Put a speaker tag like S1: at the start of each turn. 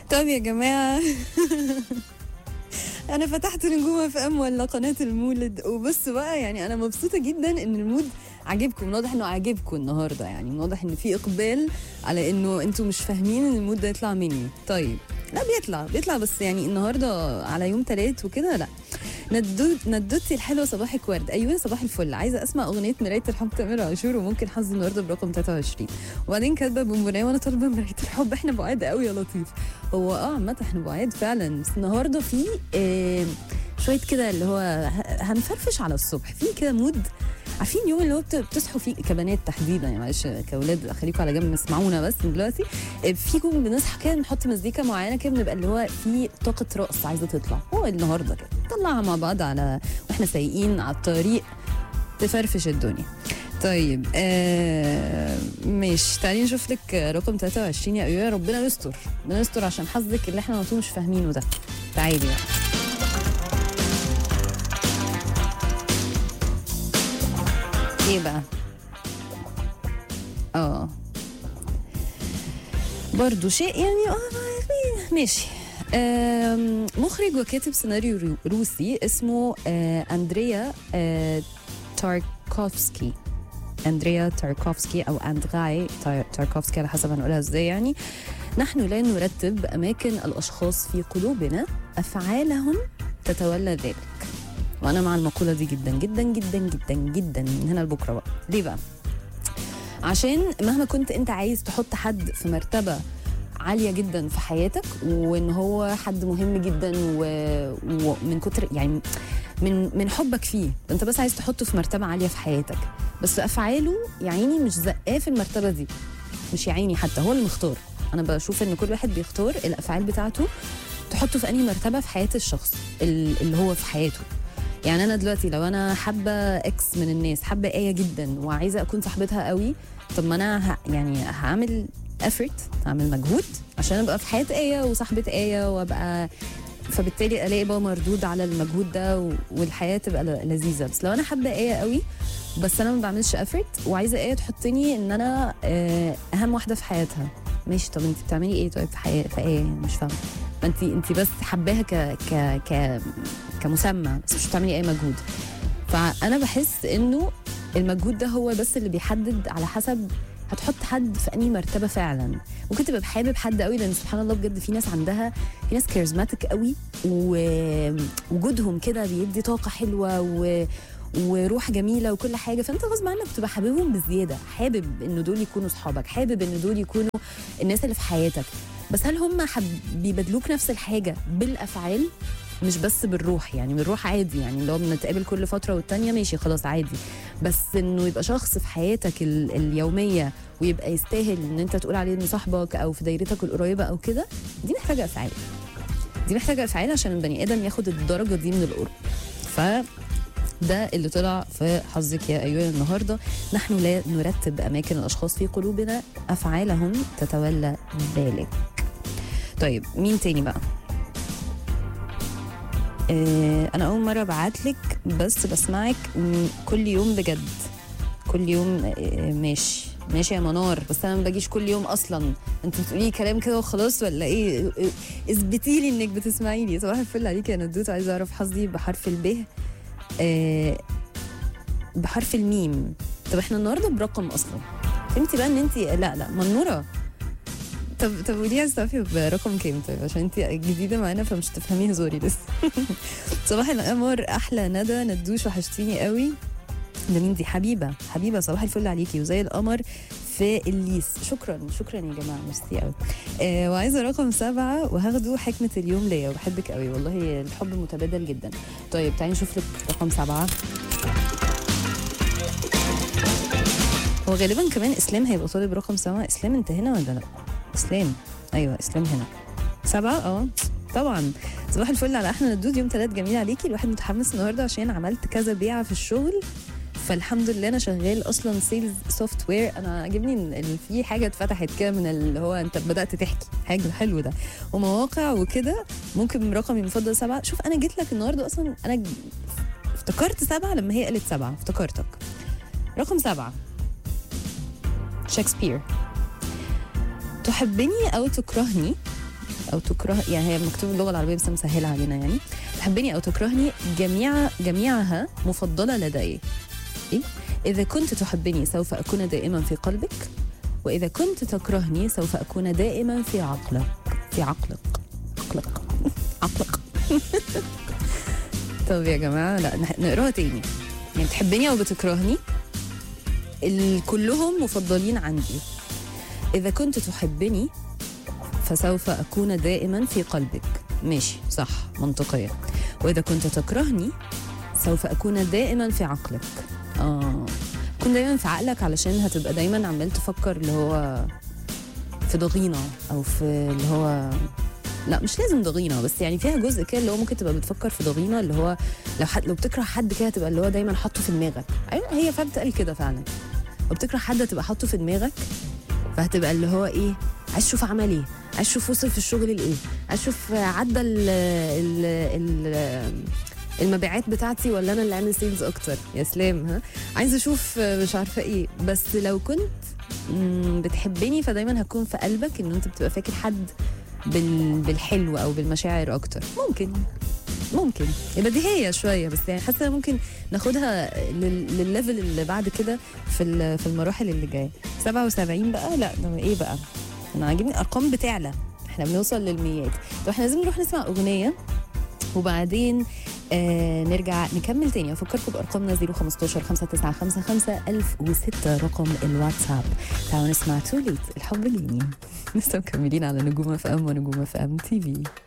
S1: طب يا جماعة أنا فتحت نجوم اف ام ولا قناة المولد وبص بقى يعني أنا مبسوطة جدا إن المود عاجبكم واضح إنه عاجبكم النهاردة يعني واضح إن في إقبال على إنه أنتوا مش فاهمين إن المود ده يطلع مني طيب لا بيطلع بيطلع بس يعني النهارده على يوم تلات وكده لا ندود ندوتي الحلوه صباحك ورد ايوه صباح الفل عايزه اسمع اغنيه مرايه الحب تامر عاشور وممكن حظي النهارده برقم 23 وبعدين كاتبه بونبونيه وانا طالبه مرايه الحب احنا بعاد قوي يا لطيف هو اه عامه احنا بعاد فعلا بس النهارده في آه شويه كده اللي هو ه- هنفرفش على الصبح في كده مود عارفين اليوم اللي هو بت- بتصحوا فيه كبنات تحديدا يعني معلش كاولاد خليكم على جنب اسمعونا بس دلوقتي آه، فيكم بنصحى كده نحط مزيكا معينه كده بنبقى اللي هو في طاقه رقص عايزه تطلع هو النهارده كده نطلعها مع بعض على واحنا سايقين على الطريق تفرفش الدنيا طيب آه مش تعالي نشوف لك رقم 23 يا ايوه ربنا يستر ربنا يستر عشان حظك اللي احنا على طول مش فاهمينه ده تعالي بقى ايه بقى اه برضو شيء يعني اه ماشي آم، مخرج وكاتب سيناريو رو- روسي اسمه آه، اندريا آه، تاركوفسكي اندريا تاركوفسكي او اندغاي تار- تاركوفسكي على حسب هنقولها ازاي يعني نحن لا نرتب اماكن الاشخاص في قلوبنا افعالهم تتولى ذلك وانا مع المقوله دي جدا جدا جدا جدا جدا من هنا لبكره بقى ليه بقى عشان مهما كنت انت عايز تحط حد في مرتبه عاليه جدا في حياتك وان هو حد مهم جدا و- ومن كتر يعني من من حبك فيه انت بس عايز تحطه في مرتبه عاليه في حياتك بس افعاله يا عيني مش زقاه في المرتبه دي مش يا عيني حتى هو اللي مختار انا بشوف ان كل واحد بيختار الافعال بتاعته تحطه في انهي مرتبه في حياه الشخص ال- اللي هو في حياته يعني انا دلوقتي لو انا حابه اكس من الناس حابه ايه جدا وعايزه اكون صاحبتها قوي طب ما انا ه... يعني هعمل effort هعمل مجهود عشان ابقى في حياه ايه وصاحبه ايه وابقى فبالتالي الاقي بقى مردود على المجهود ده و... والحياه تبقى ل- لذيذه بس لو انا حابه ايه قوي بس انا ما بعملش effort وعايزه ايه تحطني ان انا آه، اهم واحده في حياتها ماشي طب انت بتعملي ايه طيب في حياه في ايه مش فاهمه ما انت انت بس حباها ك ك ك كمسمى بس مش بتعملي اي مجهود فانا بحس انه المجهود ده هو بس اللي بيحدد على حسب هتحط حد في انهي مرتبه فعلا ممكن تبقى حابب حد قوي لان سبحان الله بجد في ناس عندها في ناس كاريزماتيك قوي ووجودهم كده بيدي طاقه حلوه و وروح جميله وكل حاجه فانت غصب عنك بتبقى حاببهم بزياده حابب ان دول يكونوا صحابك حابب ان دول يكونوا الناس اللي في حياتك بس هل هم حب بيبادلوك نفس الحاجه بالافعال مش بس بالروح يعني بالروح عادي يعني لو بنتقابل كل فتره والتانيه ماشي خلاص عادي بس انه يبقى شخص في حياتك ال- اليوميه ويبقى يستاهل ان انت تقول عليه انه صاحبك او في دايرتك القريبه او كده دي محتاجه افعال دي محتاجه افعال عشان البني ادم ياخد الدرجه دي من القرب ف ده اللي طلع في حظك يا ايها النهارده نحن لا نرتب اماكن الاشخاص في قلوبنا افعالهم تتولى ذلك طيب مين تاني بقى آه، انا اول مره ابعت لك بس بسمعك م- كل يوم بجد كل يوم آه، ماشي ماشي يا منار بس انا ما باجيش كل يوم اصلا انت بتقولي كلام كده وخلاص ولا ايه آه، اثبتي لي انك بتسمعيني صباح الفل عليك يا ندوت عايزه اعرف حظي بحرف الب آه، بحرف الميم طب احنا النهارده برقم اصلا فهمتي بقى ان انت لا لا منوره طب طب قولي عايزه تعرفي برقم كام طيب عشان انت جديده معانا فمش تفهمي هزاري لسه صباح القمر احلى ندى ندوش وحشتيني قوي ده مين دي حبيبه حبيبه صباح الفل عليكي وزي القمر في الليس شكرا شكرا يا جماعه ميرسي قوي آه وعايزه رقم سبعه وهاخده حكمه اليوم ليا وبحبك قوي والله الحب متبادل جدا طيب تعالي نشوف لك رقم سبعه هو غالبا كمان اسلام هيبقى طالب رقم سبعه اسلام انت هنا ولا لا؟ اسلام ايوه اسلام هنا سبعه اه طبعا صباح الفل على احلى ندود يوم ثلاث جميل عليكي الواحد متحمس النهارده عشان عملت كذا بيعه في الشغل فالحمد لله انا شغال اصلا سيلز سوفت وير انا عاجبني ان إن في حاجه اتفتحت كده من اللي هو انت بدات تحكي حاجه حلو ده ومواقع وكده ممكن رقمي المفضل سبعه شوف انا جيت لك النهارده اصلا انا ج- افتكرت سبعه لما هي قالت سبعه افتكرتك رقم سبعه شكسبير تحبني او تكرهني او تكره يعني هي مكتوب باللغه العربيه بس مسهله علينا يعني تحبني او تكرهني جميع جميعها مفضله لدي إيه؟ اذا كنت تحبني سوف اكون دائما في قلبك واذا كنت تكرهني سوف اكون دائما في عقلك في عقلك عقلك عقلك طب يا جماعه لا نح- نقراها تاني يعني بتحبني او بتكرهني ال- كلهم مفضلين عندي اذا كنت تحبني فسوف اكون دائما في قلبك ماشي صح منطقيا واذا كنت تكرهني سوف اكون دائما في عقلك اه كن دايما في عقلك علشان هتبقى دايما عمال تفكر اللي هو في ضغينه او في اللي هو لا مش لازم ضغينه بس يعني فيها جزء كده اللي هو ممكن تبقى بتفكر في ضغينه اللي هو لو حد لو بتكره حد كده تبقى اللي هو دايما حاطه في دماغك ايوه هي فعلا بتقال كده فعلا لو بتكره حد تبقى حاطه في دماغك فهتبقى اللي هو ايه عايز تشوف عمل ايه عايز تشوف وصل في الشغل لايه عايز تشوف عدى ال ال ال المبيعات بتاعتي ولا انا اللي عامل سيلز اكتر يا سلام ها عايزه اشوف مش عارفه ايه بس لو كنت مم، بتحبني فدايما هكون في قلبك ان انت بتبقى فاكر حد بال بالحلو او بالمشاعر اكتر ممكن ممكن بديهيه شويه بس يعني حاسه ممكن ناخدها لل- للليفل اللي بعد كده في ال- في المراحل اللي جايه 77 بقى لا ده ايه بقى انا عاجبني الارقام بتعلى احنا بنوصل للميات طب احنا لازم نروح نسمع اغنيه وبعدين آه نرجع نكمل تاني افكركم بارقامنا 015 5955 1006 رقم الواتساب تعالوا نسمع توليت الحب لمين لسه مكملين على نجوم اف ام ونجوم اف ام تي في